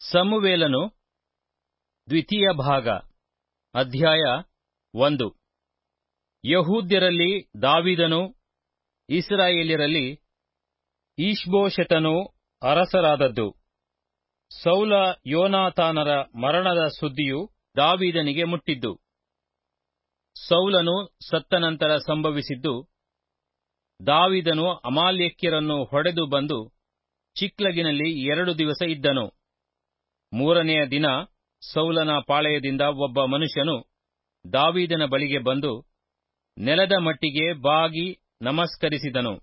ಸಮುವೇಲನು ದ್ವಿತೀಯ ಭಾಗ ಅಧ್ಯಾಯ ಒಂದು ಯಹೂದ್ಯರಲ್ಲಿ ದಾವೀದನು ಇಸ್ರಾಯೇಲ್ಯರಲ್ಲಿ ಈಷ್ಬೋಶೆತನು ಅರಸರಾದದ್ದು ಸೌಲ ಯೋನಾತಾನರ ಮರಣದ ಸುದ್ದಿಯು ದಾವೀದನಿಗೆ ಮುಟ್ಟಿದ್ದು ಸೌಲನು ಸತ್ತ ನಂತರ ಸಂಭವಿಸಿದ್ದು ದಾವೀದನು ಅಮಾಲೇಕ್ಯರನ್ನು ಹೊಡೆದು ಬಂದು ಚಿಕ್ಲಗಿನಲ್ಲಿ ಎರಡು ದಿವಸ ಇದ್ದನು ಮೂರನೆಯ ದಿನ ಸೌಲನ ಪಾಳೆಯದಿಂದ ಒಬ್ಬ ಮನುಷ್ಯನು ದಾವೀದನ ಬಳಿಗೆ ಬಂದು ನೆಲದ ಮಟ್ಟಿಗೆ ಬಾಗಿ ನಮಸ್ಕರಿಸಿದನು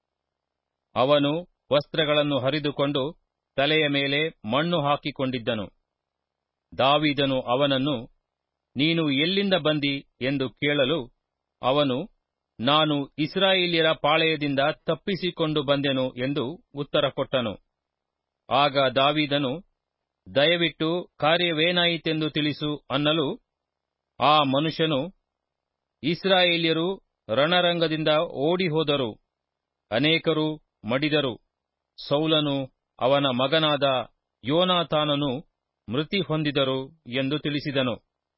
ಅವನು ವಸ್ತ್ರಗಳನ್ನು ಹರಿದುಕೊಂಡು ತಲೆಯ ಮೇಲೆ ಮಣ್ಣು ಹಾಕಿಕೊಂಡಿದ್ದನು ದಾವೀದನು ಅವನನ್ನು ನೀನು ಎಲ್ಲಿಂದ ಬಂದಿ ಎಂದು ಕೇಳಲು ಅವನು ನಾನು ಇಸ್ರಾಯೇಲ್ಯರ ಪಾಳೆಯದಿಂದ ತಪ್ಪಿಸಿಕೊಂಡು ಬಂದೆನು ಎಂದು ಉತ್ತರ ಕೊಟ್ಟನು ಆಗ ದಾವೀದನು ದಯವಿಟ್ಟು ಕಾರ್ಯವೇನಾಯಿತೆಂದು ತಿಳಿಸು ಅನ್ನಲು ಆ ಮನುಷ್ಯನು ಇಸ್ರಾಯೇಲ್ಯರು ರಣರಂಗದಿಂದ ಓಡಿಹೋದರು ಅನೇಕರು ಮಡಿದರು ಸೌಲನು ಅವನ ಮಗನಾದ ಯೋನಾತಾನನು ಮೃತಿ ಹೊಂದಿದರು ಎಂದು ತಿಳಿಸಿದನು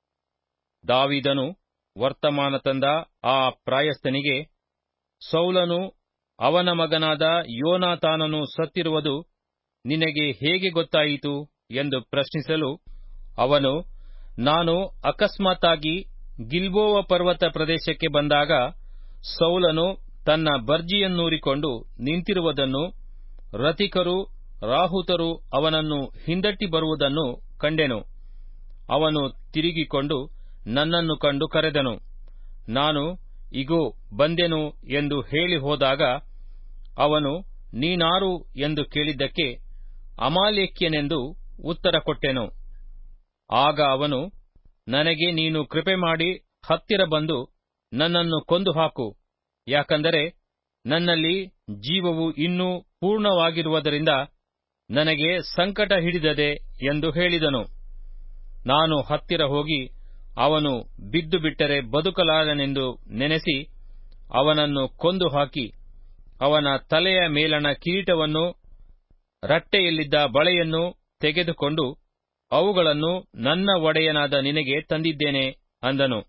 ದಾವಿದನು ವರ್ತಮಾನ ತಂದ ಆ ಪ್ರಾಯಸ್ಥನಿಗೆ ಸೌಲನು ಅವನ ಮಗನಾದ ಯೋನಾತಾನನು ಸತ್ತಿರುವುದು ನಿನಗೆ ಹೇಗೆ ಗೊತ್ತಾಯಿತು ಎಂದು ಪ್ರಶ್ನಿಸಲು ಅವನು ನಾನು ಅಕಸ್ಮಾತ್ತಾಗಿ ಗಿಲ್ಬೋವ ಪರ್ವತ ಪ್ರದೇಶಕ್ಕೆ ಬಂದಾಗ ಸೌಲನು ತನ್ನ ಬರ್ಜಿಯನ್ನೂರಿಕೊಂಡು ನಿಂತಿರುವುದನ್ನು ರಥಿಕರು ರಾಹುತರು ಅವನನ್ನು ಹಿಂದಟ್ಟಿ ಬರುವುದನ್ನು ಕಂಡೆನು ಅವನು ತಿರುಗಿಕೊಂಡು ನನ್ನನ್ನು ಕಂಡು ಕರೆದನು ನಾನು ಇಗೋ ಬಂದೆನು ಎಂದು ಹೇಳಿ ಹೋದಾಗ ಅವನು ನೀನಾರು ಎಂದು ಕೇಳಿದ್ದಕ್ಕೆ ಅಮಾಲೇಕ್ಯನೆಂದು ಉತ್ತರ ಕೊಟ್ಟೆನು ಆಗ ಅವನು ನನಗೆ ನೀನು ಕೃಪೆ ಮಾಡಿ ಹತ್ತಿರ ಬಂದು ನನ್ನನ್ನು ಕೊಂದು ಹಾಕು ಯಾಕಂದರೆ ನನ್ನಲ್ಲಿ ಜೀವವು ಇನ್ನೂ ಪೂರ್ಣವಾಗಿರುವುದರಿಂದ ನನಗೆ ಸಂಕಟ ಹಿಡಿದದೆ ಎಂದು ಹೇಳಿದನು ನಾನು ಹತ್ತಿರ ಹೋಗಿ ಅವನು ಬಿದ್ದು ಬಿಟ್ಟರೆ ಬದುಕಲಾರನೆಂದು ನೆನೆಸಿ ಅವನನ್ನು ಕೊಂದು ಹಾಕಿ ಅವನ ತಲೆಯ ಮೇಲಣ ಕಿರೀಟವನ್ನು ರಟ್ಟೆಯಲ್ಲಿದ್ದ ಬಳೆಯನ್ನು ತೆಗೆದುಕೊಂಡು ಅವುಗಳನ್ನು ನನ್ನ ಒಡೆಯನಾದ ನಿನಗೆ ತಂದಿದ್ದೇನೆ ಅಂದನು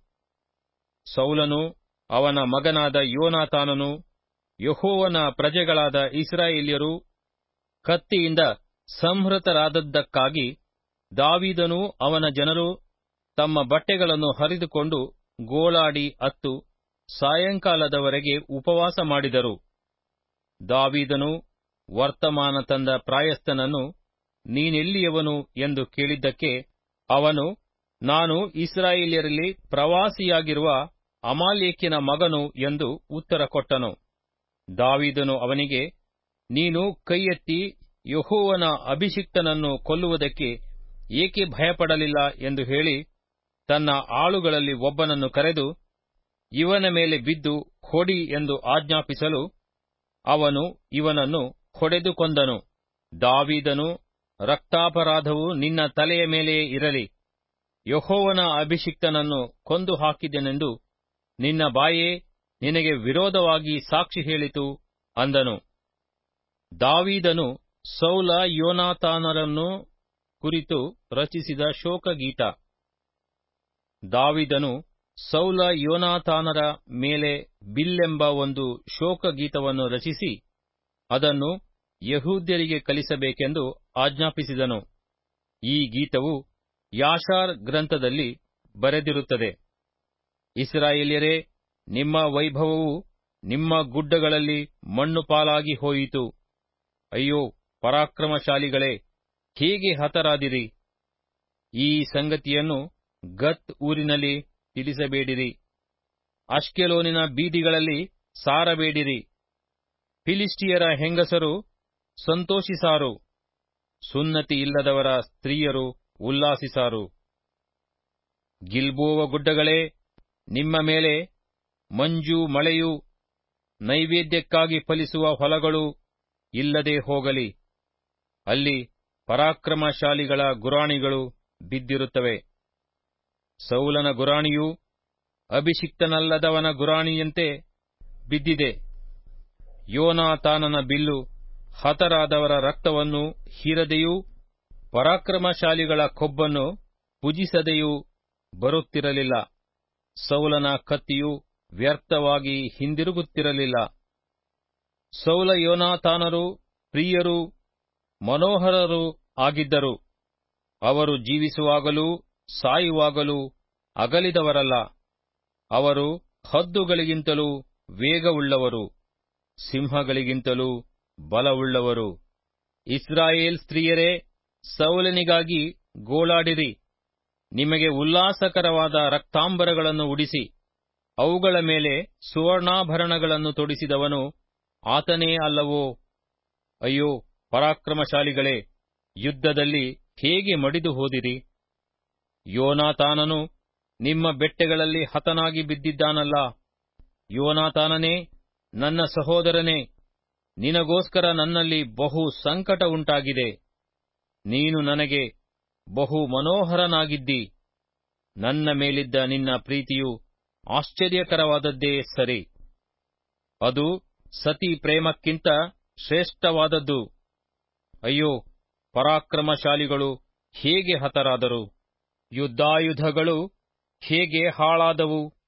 ಸೌಲನು ಅವನ ಮಗನಾದ ಯೋನಾತಾನನು ಯಹೋವನ ಪ್ರಜೆಗಳಾದ ಇಸ್ರಾಯೇಲ್ಯರು ಕತ್ತಿಯಿಂದ ಸಂಹೃತರಾದದ್ದಕ್ಕಾಗಿ ದಾವೀದನೂ ಅವನ ಜನರು ತಮ್ಮ ಬಟ್ಟೆಗಳನ್ನು ಹರಿದುಕೊಂಡು ಗೋಳಾಡಿ ಅತ್ತು ಸಾಯಂಕಾಲದವರೆಗೆ ಉಪವಾಸ ಮಾಡಿದರು ದಾವೀದನು ವರ್ತಮಾನ ತಂದ ಪ್ರಾಯಸ್ಥನನ್ನು ನೀನೆಲ್ಲಿಯವನು ಎಂದು ಕೇಳಿದ್ದಕ್ಕೆ ಅವನು ನಾನು ಇಸ್ರಾಯೇಲ್ಯರಲ್ಲಿ ಪ್ರವಾಸಿಯಾಗಿರುವ ಅಮಾಲೇಕ್ಯನ ಮಗನು ಎಂದು ಉತ್ತರ ಕೊಟ್ಟನು ದಾವೀದನು ಅವನಿಗೆ ನೀನು ಕೈಯೆತ್ತಿ ಯಹೋವನ ಅಭಿಷಿಕ್ತನನ್ನು ಕೊಲ್ಲುವುದಕ್ಕೆ ಏಕೆ ಭಯಪಡಲಿಲ್ಲ ಎಂದು ಹೇಳಿ ತನ್ನ ಆಳುಗಳಲ್ಲಿ ಒಬ್ಬನನ್ನು ಕರೆದು ಇವನ ಮೇಲೆ ಬಿದ್ದು ಹೊಡಿ ಎಂದು ಆಜ್ಞಾಪಿಸಲು ಅವನು ಇವನನ್ನು ಹೊಡೆದು ಕೊಂದನು ದಾವೀದನು ರಕ್ತಾಪರಾಧವು ನಿನ್ನ ತಲೆಯ ಮೇಲೆಯೇ ಇರಲಿ ಯಹೋವನ ಅಭಿಷಿಕ್ತನನ್ನು ಕೊಂದು ಹಾಕಿದೆನೆಂದು ನಿನ್ನ ಬಾಯೇ ನಿನಗೆ ವಿರೋಧವಾಗಿ ಸಾಕ್ಷಿ ಹೇಳಿತು ಅಂದನು ದಾವೀದನು ಸೌಲ ಯೋನಾತಾನರನ್ನು ಕುರಿತು ರಚಿಸಿದ ಶೋಕಗೀತ ದಾವಿದನು ಸೌಲ ಯೋನಾತಾನರ ಮೇಲೆ ಬಿಲ್ಲೆಂಬ ಒಂದು ಶೋಕಗೀತವನ್ನು ರಚಿಸಿ ಅದನ್ನು ಯಹೂದ್ಯರಿಗೆ ಕಲಿಸಬೇಕೆಂದು ಆಜ್ಞಾಪಿಸಿದನು ಈ ಗೀತವು ಯಾಷಾರ್ ಗ್ರಂಥದಲ್ಲಿ ಬರೆದಿರುತ್ತದೆ ಇಸ್ರಾಯೇಲ್ಯರೇ ನಿಮ್ಮ ವೈಭವವು ನಿಮ್ಮ ಗುಡ್ಡಗಳಲ್ಲಿ ಮಣ್ಣು ಪಾಲಾಗಿ ಹೋಯಿತು ಅಯ್ಯೋ ಪರಾಕ್ರಮಶಾಲಿಗಳೇ ಹೇಗೆ ಹತರಾದಿರಿ ಈ ಸಂಗತಿಯನ್ನು ಗತ್ ಊರಿನಲ್ಲಿ ತಿಳಿಸಬೇಡಿರಿ ಅಷ್ಕೆಲೋನಿನ ಬೀದಿಗಳಲ್ಲಿ ಸಾರಬೇಡಿರಿ ಫಿಲಿಸ್ಟಿಯರ ಹೆಂಗಸರು ಸಂತೋಷಿಸಾರು ಸುನ್ನತಿ ಇಲ್ಲದವರ ಸ್ತ್ರೀಯರು ಉಲ್ಲಾಸಿಸಾರು ಗಿಲ್ಬೋವ ಗುಡ್ಡಗಳೇ ನಿಮ್ಮ ಮೇಲೆ ಮಂಜು ಮಳೆಯು ನೈವೇದ್ಯಕ್ಕಾಗಿ ಫಲಿಸುವ ಹೊಲಗಳು ಇಲ್ಲದೆ ಹೋಗಲಿ ಅಲ್ಲಿ ಪರಾಕ್ರಮಶಾಲಿಗಳ ಗುರಾಣಿಗಳು ಬಿದ್ದಿರುತ್ತವೆ ಸೌಲನ ಗುರಾಣಿಯು ಅಭಿಷಿಕ್ತನಲ್ಲದವನ ಗುರಾಣಿಯಂತೆ ಬಿದ್ದಿದೆ ಯೋನಾತಾನನ ಬಿಲ್ಲು ಹತರಾದವರ ರಕ್ತವನ್ನು ಹೀರದೆಯೂ ಪರಾಕ್ರಮಶಾಲಿಗಳ ಕೊಬ್ಬನ್ನು ಪುಜಿಸದೆಯೂ ಬರುತ್ತಿರಲಿಲ್ಲ ಸೌಲನ ಕತ್ತಿಯು ವ್ಯರ್ಥವಾಗಿ ಹಿಂದಿರುಗುತ್ತಿರಲಿಲ್ಲ ಸೌಲ ಯೋನಾತಾನರು ಪ್ರಿಯರೂ ಮನೋಹರರೂ ಆಗಿದ್ದರು ಅವರು ಜೀವಿಸುವಾಗಲೂ ಸಾಯುವಾಗಲೂ ಅಗಲಿದವರಲ್ಲ ಅವರು ಹದ್ದುಗಳಿಗಿಂತಲೂ ವೇಗವುಳ್ಳವರು ಸಿಂಹಗಳಿಗಿಂತಲೂ ಬಲವುಳ್ಳವರು ಇಸ್ರಾಯೇಲ್ ಸ್ತ್ರೀಯರೇ ಸೌಲನಿಗಾಗಿ ಗೋಳಾಡಿರಿ ನಿಮಗೆ ಉಲ್ಲಾಸಕರವಾದ ರಕ್ತಾಂಬರಗಳನ್ನು ಉಡಿಸಿ ಅವುಗಳ ಮೇಲೆ ಸುವರ್ಣಾಭರಣಗಳನ್ನು ತೊಡಿಸಿದವನು ಆತನೇ ಅಲ್ಲವೋ ಅಯ್ಯೋ ಪರಾಕ್ರಮಶಾಲಿಗಳೇ ಯುದ್ಧದಲ್ಲಿ ಹೇಗೆ ಮಡಿದು ಹೋದಿರಿ ಯೋನಾತಾನನು ನಿಮ್ಮ ಬೆಟ್ಟಗಳಲ್ಲಿ ಹತನಾಗಿ ಬಿದ್ದಿದ್ದಾನಲ್ಲ ಯೋನಾತಾನನೇ ನನ್ನ ಸಹೋದರನೇ ನಿನಗೋಸ್ಕರ ನನ್ನಲ್ಲಿ ಬಹು ಸಂಕಟ ಉಂಟಾಗಿದೆ ನೀನು ನನಗೆ ಬಹು ಮನೋಹರನಾಗಿದ್ದಿ ನನ್ನ ಮೇಲಿದ್ದ ನಿನ್ನ ಪ್ರೀತಿಯು ಆಶ್ಚರ್ಯಕರವಾದದ್ದೇ ಸರಿ ಅದು ಸತಿ ಪ್ರೇಮಕ್ಕಿಂತ ಶ್ರೇಷ್ಠವಾದದ್ದು ಅಯ್ಯೋ ಪರಾಕ್ರಮಶಾಲಿಗಳು ಹೇಗೆ ಹತರಾದರು ಯುದ್ಧಾಯುಧಗಳು ಹೇಗೆ ಹಾಳಾದವು